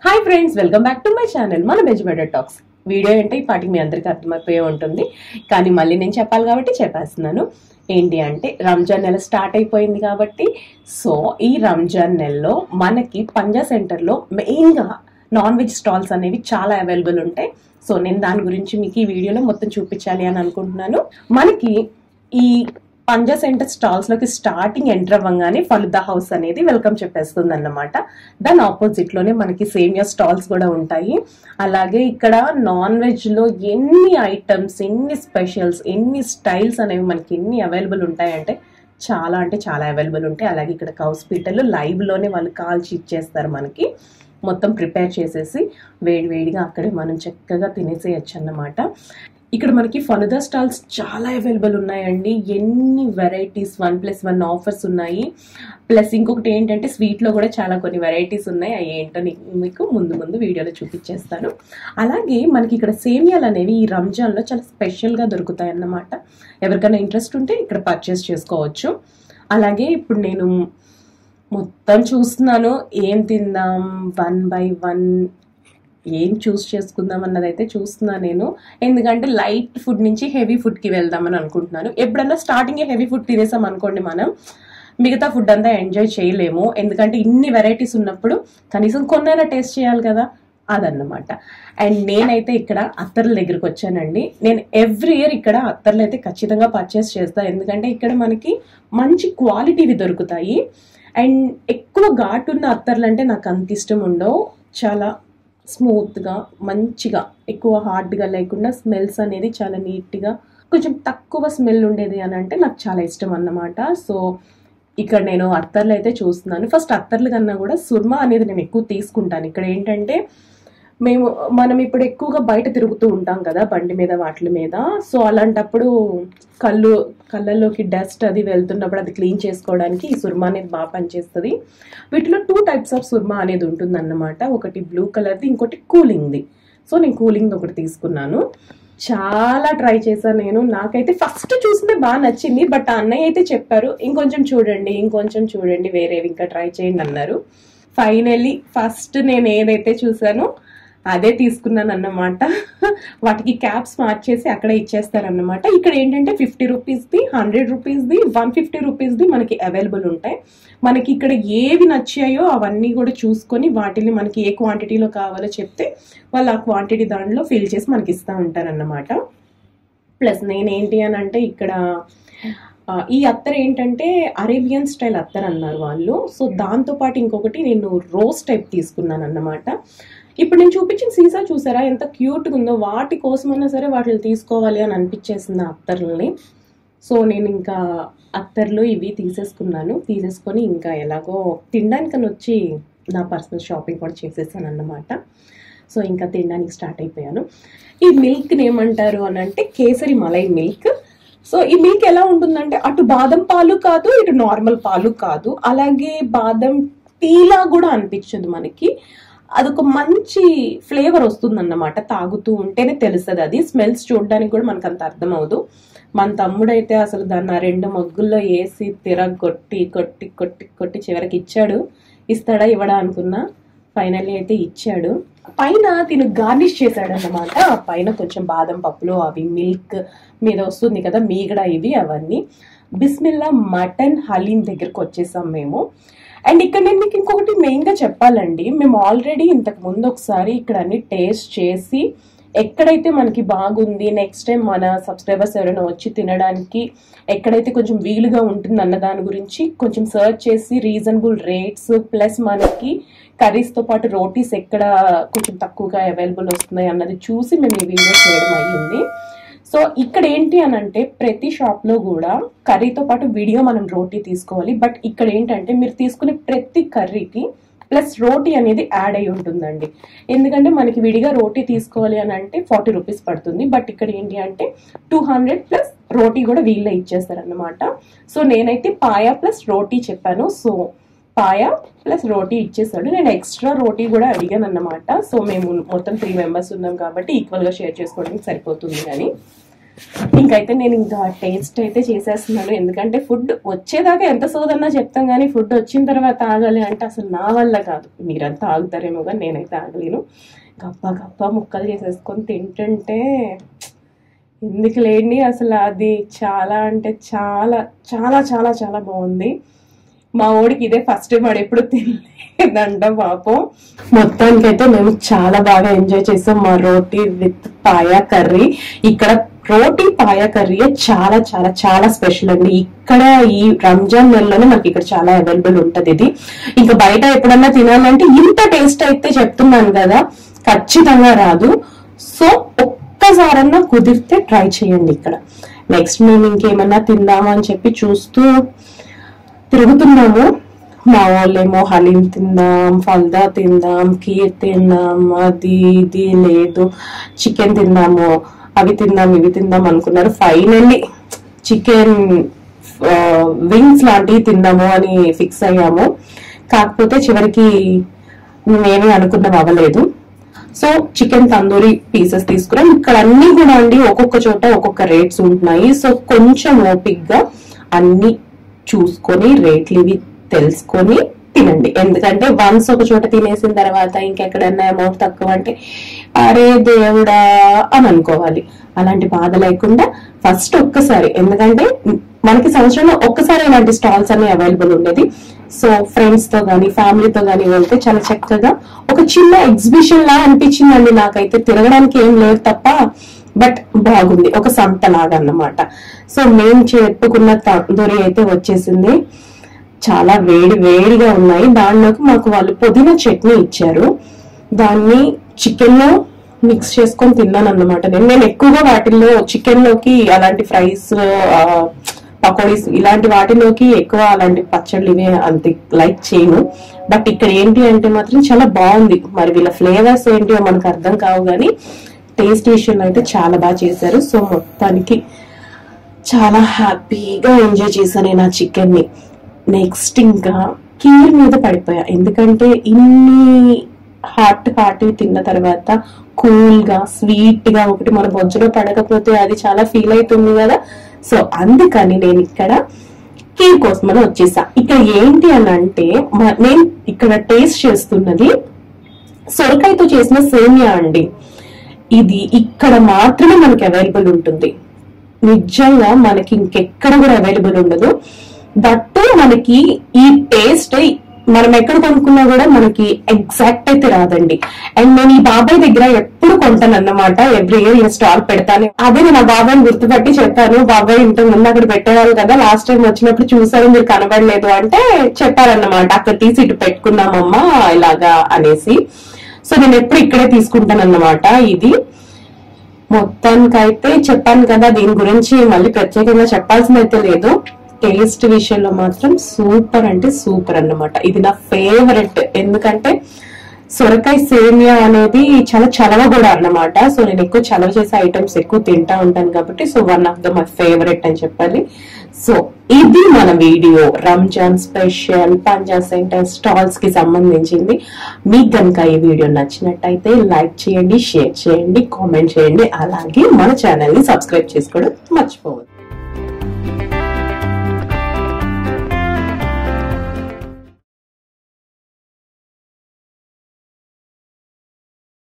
hi friends welcome back to my channel మన బెజ్మెడర్ talks video అంటే ఈ పాటికి మీ అందరికీ అర్థమైపోయే ఉంటుంది కానీ మళ్ళీ నేను చెప్పాలి కాబట్టి చెప్పేస్తున్నాను ఏంటి అంటే రంజాన్ నెల స్టార్ట్ అయిపోయింది కాబట్టి సో ఈ రంజాన్ నెలలో మనకి పంజా సెంటర్లో మెయిన్గా నాన్ వెజ్ స్టాల్స్ అనేవి చాలా అవైలబుల్ ఉంటాయి సో నేను దాని గురించి మీకు ఈ వీడియోలో మొత్తం చూపించాలి అని అనుకుంటున్నాను మనకి ఈ పంజా సెంటర్ స్టాల్స్ లోకి స్టార్టింగ్ ఎంటర్ అవ్వగానే ఫలుదా హౌస్ అనేది వెల్కమ్ చెప్పేస్తుంది అన్నమాట దాని ఆపోజిట్ లోనే మనకి సేమియా స్టాల్స్ కూడా ఉంటాయి అలాగే ఇక్కడ నాన్ వెజ్ లో ఎన్ని ఐటమ్స్ ఎన్ని స్పెషల్స్ ఎన్ని స్టైల్స్ అనేవి మనకి ఎన్ని అవైలబుల్ ఉంటాయంటే చాలా అంటే చాలా అవైలబుల్ ఉంటాయి అలాగే ఇక్కడ కౌస్ పీటలు లైవ్ లోనే వాళ్ళు కాల్చి ఇచ్చేస్తారు మనకి మొత్తం ప్రిపేర్ చేసేసి వేడి వేడిగా అక్కడే మనం చక్కగా తినేసేయచ్చు అన్నమాట ఇక్కడ మనకి ఫలుదా స్టాల్స్ చాలా అవైలబుల్ ఉన్నాయండి ఎన్ని varieties one plus one offers ఉన్నాయి ప్లస్ ఇంకొకటి ఏంటంటే స్వీట్లో కూడా చాలా కొన్ని వెరైటీస్ ఉన్నాయి అవి ఏంటో నీ- మీకు ముందు ముందు వీడియోలో చూపించేస్తాను అలాగే మనకి ఇక్కడ సేమియాలు అనేవి ఈ రంజాన్లో చాలా స్పెషల్గా దొరుకుతాయి అన్నమాట ఎవరికైనా ఇంట్రెస్ట్ ఉంటే ఇక్కడ పర్చేస్ చేసుకోవచ్చు అలాగే ఇప్పుడు నేను మొత్తం చూస్తున్నాను ఏం తిందాం వన్ బై వన్ ఏం చూస్ చేసుకుందాం అన్నది అయితే చూస్తున్నా నేను ఎందుకంటే లైట్ ఫుడ్ నుంచి హెవీ ఫుడ్కి వెళ్దామని అనుకుంటున్నాను ఎప్పుడన్నా స్టార్టింగ్ హెవీ ఫుడ్ తినేసాం అనుకోండి మనం మిగతా ఫుడ్ అంతా ఎంజాయ్ చేయలేము ఎందుకంటే ఇన్ని వెరైటీస్ ఉన్నప్పుడు కనీసం కొన్నైనా టేస్ట్ చేయాలి కదా అదన్నమాట అండ్ నేనైతే ఇక్కడ అత్తర్ల దగ్గరికి వచ్చానండి నేను ఎవ్రీ ఇయర్ ఇక్కడ అత్తర్లు అయితే ఖచ్చితంగా పర్చేస్ చేస్తాను ఎందుకంటే ఇక్కడ మనకి మంచి క్వాలిటీవి దొరుకుతాయి అండ్ ఎక్కువ ఘాటున్న అత్తర్లు అంటే నాకు అంత ఇష్టం ఉండవు చాలా స్మూత్గా మంచిగా ఎక్కువ హార్డ్గా లేకుండా స్మెల్స్ అనేది చాలా నీట్గా కొంచెం తక్కువ స్మెల్ ఉండేది అని అంటే నాకు చాలా ఇష్టం అన్నమాట సో ఇక్కడ నేను అత్తర్లు అయితే చూస్తున్నాను ఫస్ట్ అత్తర్లు కన్నా కూడా సుర్మా అనేది నేను ఎక్కువ తీసుకుంటాను ఇక్కడ ఏంటంటే మేము మనం ఇప్పుడు ఎక్కువగా బయట తిరుగుతూ ఉంటాం కదా బండి మీద వాటి మీద సో అలాంటప్పుడు కళ్ళు కళ్ళల్లోకి డస్ట్ అది వెళ్తున్నప్పుడు అది క్లీన్ చేసుకోవడానికి ఈ సుర్మా అనేది బాగా పనిచేస్తుంది వీటిలో టూ టైప్స్ ఆఫ్ సుర్మా అనేది ఉంటుంది అన్నమాట ఒకటి బ్లూ కలర్ది ఇంకోటి కూలింగ్ది సో నేను కూలింగ్ ఒకటి తీసుకున్నాను చాలా ట్రై చేశాను నేను నాకైతే ఫస్ట్ చూసిందే బాగా నచ్చింది బట్ ఆ అన్నయ్య అయితే చెప్పారు ఇంకొంచెం చూడండి ఇంకొంచెం చూడండి వేరేవి ఇంకా ట్రై చేయండి అన్నారు ఫైనల్లీ ఫస్ట్ నేను ఏదైతే చూసానో అదే తీసుకున్నాను అన్నమాట వాటికి క్యాప్స్ మార్చేసి అక్కడ ఇచ్చేస్తారన్నమాట ఇక్కడ ఏంటంటే ఫిఫ్టీ రూపీస్ది హండ్రెడ్ రూపీస్ది వన్ ఫిఫ్టీ రూపీస్ది మనకి అవైలబుల్ ఉంటాయి మనకి ఇక్కడ ఏవి నచ్చాయో అవన్నీ కూడా చూసుకొని వాటిని మనకి ఏ క్వాంటిటీలో కావాలో చెప్తే వాళ్ళు ఆ క్వాంటిటీ దాంట్లో ఫిల్ చేసి మనకి ఇస్తూ ఉంటారన్నమాట ప్లస్ నేనేంటి అని అంటే ఇక్కడ ఆ, ఈ అత్తర్ ఏంటంటే అరేబియన్ స్టైల్ అత్తర్ అన్నారు వాళ్ళు సో దాంతో పాటు ఇంకొకటి నేను రోజ్ టైప్ తీసుకున్నాను అన్నమాట ఇప్పుడు నేను చూపించిన సీసా చూసారా ఎంత క్యూట్గా ఉందో వాటి కోసమైనా సరే వాటిని తీసుకోవాలి అని అనిపించేసింది ఆ అత్తర్లని సో నేను ఇంకా అత్తర్లు ఇవి తీసేసుకున్నాను తీసేసుకొని ఇంకా ఎలాగో తినడానికని వచ్చి నా పర్సనల్ షాపింగ్ కూడా చేసేసాను అన్నమాట సో ఇంకా తినడానికి స్టార్ట్ అయిపోయాను ఈ మిల్క్ని ఏమంటారు అని అంటే కేసరి మలై మిల్క్ సో ఈ మిల్క్ ఎలా ఉంటుందంటే అటు బాదం పాలు కాదు ఇటు నార్మల్ పాలు కాదు అలాగే బాదం టీలా కూడా అనిపించదు మనకి అదొక మంచి ఫ్లేవర్ వస్తుందన్నమాట తాగుతూ ఉంటేనే తెలుస్తుంది అది స్మెల్స్ చూడడానికి కూడా మనకు అంత అర్థం అవదు మన తమ్ముడైతే అసలు దాన్ని ఆ రెండు మగ్గుల్లో వేసి తిరగొట్టి కొట్టి కొట్టి కొట్టి చివరికి ఇచ్చాడు ఇస్తాడా ఇవ్వడా అనుకున్నా ఫైనల్లీ అయితే ఇచ్చాడు పైన తిను గార్నిష్ చేశాడు అన్నమాట పైన కొంచెం బాదం పప్పులు అవి మిల్క్ మీద వస్తుంది కదా మీగడ ఇవి అవన్నీ బిస్మిల్లా మటన్ హలీం దగ్గరకు వచ్చేసాం మేము అండ్ ఇక్కడ నేను మీకు ఇంకొకటి మెయిన్గా చెప్పాలండి మేము ఆల్రెడీ ఇంతకు ముందు ఒకసారి ఇక్కడ అన్ని టేస్ట్ చేసి ఎక్కడైతే మనకి బాగుంది నెక్స్ట్ టైం మన సబ్స్క్రైబర్స్ ఎవరైనా వచ్చి తినడానికి ఎక్కడైతే కొంచెం వీలుగా ఉంటుంది అన్న దాని గురించి కొంచెం సర్చ్ చేసి రీజనబుల్ రేట్స్ ప్లస్ మనకి కర్రీస్తో పాటు రోటీస్ ఎక్కడ కొంచెం తక్కువగా అవైలబుల్ వస్తున్నాయి అన్నది చూసి మేము ఈ వీడియో చేయడం అయ్యింది సో ఇక్కడ ఏంటి అని అంటే ప్రతి షాప్ లో కూడా కర్రీతో పాటు విడిగా మనం రోటీ తీసుకోవాలి బట్ ఇక్కడ ఏంటంటే మీరు తీసుకునే ప్రతి కర్రీకి ప్లస్ రోటీ అనేది యాడ్ అయి ఉంటుందండి ఎందుకంటే మనకి విడిగా రోటీ తీసుకోవాలి అని అంటే ఫార్టీ రూపీస్ పడుతుంది బట్ ఇక్కడ ఏంటి అంటే టూ హండ్రెడ్ ప్లస్ రోటీ కూడా వీళ్ళే ఇచ్చేస్తారన్నమాట సో నేనైతే పాయా ప్లస్ రోటీ చెప్పాను సో పాయా ప్లస్ రోటీ ఇచ్చేసాడు నేను ఎక్స్ట్రా రోటీ కూడా అడిగాను అన్నమాట సో మేము మొత్తం త్రీ మెంబర్స్ ఉన్నాం కాబట్టి ఈక్వల్గా షేర్ చేసుకోవడానికి సరిపోతుంది అని ఇంకైతే నేను ఇంకా టేస్ట్ అయితే చేసేస్తున్నాను ఎందుకంటే ఫుడ్ వచ్చేదాకా ఎంత సోదన్నా చెప్తాం కానీ ఫుడ్ వచ్చిన తర్వాత ఆగాలి అంటే అసలు నా వల్ల కాదు మీరంతా ఆగుతారేమో కానీ నేనైతే ఆగలేను గప్ప గప్ప ముక్కలు చేసేసుకొని తింటుంటే ఎందుకు లేండి అసలు అది చాలా అంటే చాలా చాలా చాలా చాలా బాగుంది మా ఓడికి ఇదే ఫస్ట్ టైం వాడు ఎప్పుడు తినలేదంట పాపం మొత్తానికైతే మేము చాలా బాగా ఎంజాయ్ చేసాం మా రోటీ విత్ పాయా కర్రీ ఇక్కడ రోటీ పాయా కర్రీ చాలా చాలా చాలా స్పెషల్ అండి ఇక్కడ ఈ రంజాన్ నెలలోనే మనకి ఇక్కడ చాలా అవైలబుల్ ఉంటది ఇది ఇంకా బయట ఎప్పుడన్నా తినాలంటే ఇంత టేస్ట్ అయితే చెప్తున్నాను కదా ఖచ్చితంగా రాదు సో ఒక్కసారన్నా కుదిరితే ట్రై చేయండి ఇక్కడ నెక్స్ట్ మేము ఇంకేమన్నా తిందామా అని చెప్పి చూస్తూ తిరుగుతున్నాము మా వాళ్ళేమో హలీం తిందాం ఫల్దా తిందాం కీర్ తిందాం అది ఇది లేదు చికెన్ తిందాము అవి తిందాం ఇవి తిందాం అనుకున్నారు ఫైనల్లీ చికెన్ వింగ్స్ లాంటివి తిందాము అని ఫిక్స్ అయ్యాము కాకపోతే చివరికి మేమే అనుకున్నాం అవ్వలేదు సో చికెన్ తందూరి పీసెస్ తీసుకున్నాం ఇక్కడ అన్ని కూడా అండి ఒక్కొక్క చోట ఒక్కొక్క రేట్స్ ఉంటున్నాయి సో కొంచెం ఓపిక్ గా అన్ని చూసుకొని రేట్లు ఇవి తెలుసుకొని తినండి ఎందుకంటే వన్స్ ఒక చోట తినేసిన తర్వాత ఇంకెక్కడన్నా అమౌంట్ తక్కువ అంటే అరే దేవుడా అని అనుకోవాలి అలాంటి బాధ లేకుండా ఫస్ట్ ఒక్కసారి ఎందుకంటే మనకి సంవత్సరంలో ఒక్కసారి ఇలాంటి స్టాల్స్ అన్ని అవైలబుల్ ఉండేది సో ఫ్రెండ్స్ తో గానీ ఫ్యామిలీతో గానీ వెళ్తే చాలా చక్కగా ఒక చిన్న ఎగ్జిబిషన్ లా అనిపించిందండి నాకైతే తిరగడానికి ఏం లేదు తప్ప బట్ బాగుంది ఒక సంత లాగా అన్నమాట సో మేము చెప్పుకున్న తందూరి అయితే వచ్చేసింది చాలా వేడి వేడిగా ఉన్నాయి దానిలోకి మాకు వాళ్ళు పుదీనా చట్నీ ఇచ్చారు దాన్ని చికెన్ లో మిక్స్ చేసుకొని తిన్నాను అన్నమాట నేను నేను ఎక్కువగా వాటిల్లో చికెన్ లోకి అలాంటి ఫ్రైస్ పకోడీస్ ఇలాంటి వాటిలోకి ఎక్కువ అలాంటి పచ్చళ్ళు ఇవే అంత లైక్ చేయను బట్ ఇక్కడ ఏంటి అంటే మాత్రం చాలా బాగుంది మరి వీళ్ళ ఫ్లేవర్స్ ఏంటియో మనకు అర్థం కావు కానీ టేస్ట్ విషయంలో అయితే చాలా బాగా చేశారు సో మొత్తానికి చాలా హ్యాపీగా ఎంజాయ్ చేశాను నేను ఆ చికెన్ ని నెక్స్ట్ ఇంకా కీర్ మీద పడిపోయా ఎందుకంటే ఇన్ని హాట్ హాట్ తిన్న తర్వాత కూల్ గా స్వీట్ గా ఒకటి మన బొజ్జులో పడకపోతే అది చాలా ఫీల్ అవుతుంది కదా సో అందుకని నేను ఇక్కడ కీర్ కోసం అని వచ్చేసా ఇక్కడ ఏంటి అని అంటే మ- నేను ఇక్కడ టేస్ట్ చేస్తున్నది సొరకాయతో చేసిన సేమియా అండి ఇది ఇక్కడ మాత్రమే మనకి అవైలబుల్ ఉంటుంది నిజంగా మనకి ఇంకెక్కడ కూడా అవైలబుల్ ఉండదు దట్టు మనకి ఈ టేస్ట్ మనం ఎక్కడ కొనుక్కున్నా కూడా మనకి ఎగ్జాక్ట్ అయితే రాదండి అండ్ నేను ఈ బాబాయ్ దగ్గర ఎప్పుడు కొంటాను అన్నమాట ఎవ్రీ ఇయర్ ఈ స్టాల్ పెడతాను అదే నేను ఆ బాబాయ్ని గుర్తుపట్టి చెప్పాను బాబాయ్ ఇంతకు ముందు అక్కడ పెట్టేవాళ్ళు కదా లాస్ట్ టైం వచ్చినప్పుడు చూసారు మీరు కనబడలేదు అంటే చెప్పారన్నమాట అక్కడ తీసి ఇటు పెట్టుకున్నామమ్మా ఇలాగా అనేసి సో నేను ఎప్పుడు ఇక్కడే తీసుకుంటాను అన్నమాట ఇది మొత్తానికైతే చెప్పాను కదా దీని గురించి మళ్ళీ ప్రత్యేకంగా చెప్పాల్సిందైతే లేదు టేస్ట్ విషయంలో మాత్రం సూపర్ అంటే సూపర్ అన్నమాట ఇది నా ఫేవరెట్ ఎందుకంటే సొరకాయ సేమియా అనేది చాలా చలవ కూడా అన్నమాట సో నేను ఎక్కువ చలవ చేసే ఐటమ్స్ ఎక్కువ తింటా ఉంటాను కాబట్టి so one of the my favourite అని చెప్పాలి సో ఇది మన video Ramzan special Panja centre stalls కి సంబంధించింది మీకు కనుక ఈ వీడియో నచ్చినట్టయితే లైక్ చేయండి షేర్ చేయండి కామెంట్ చేయండి అలాగే మన ఛానల్ ని సబ్స్క్రైబ్ చేసుకోవడం మర్చిపోవద్దు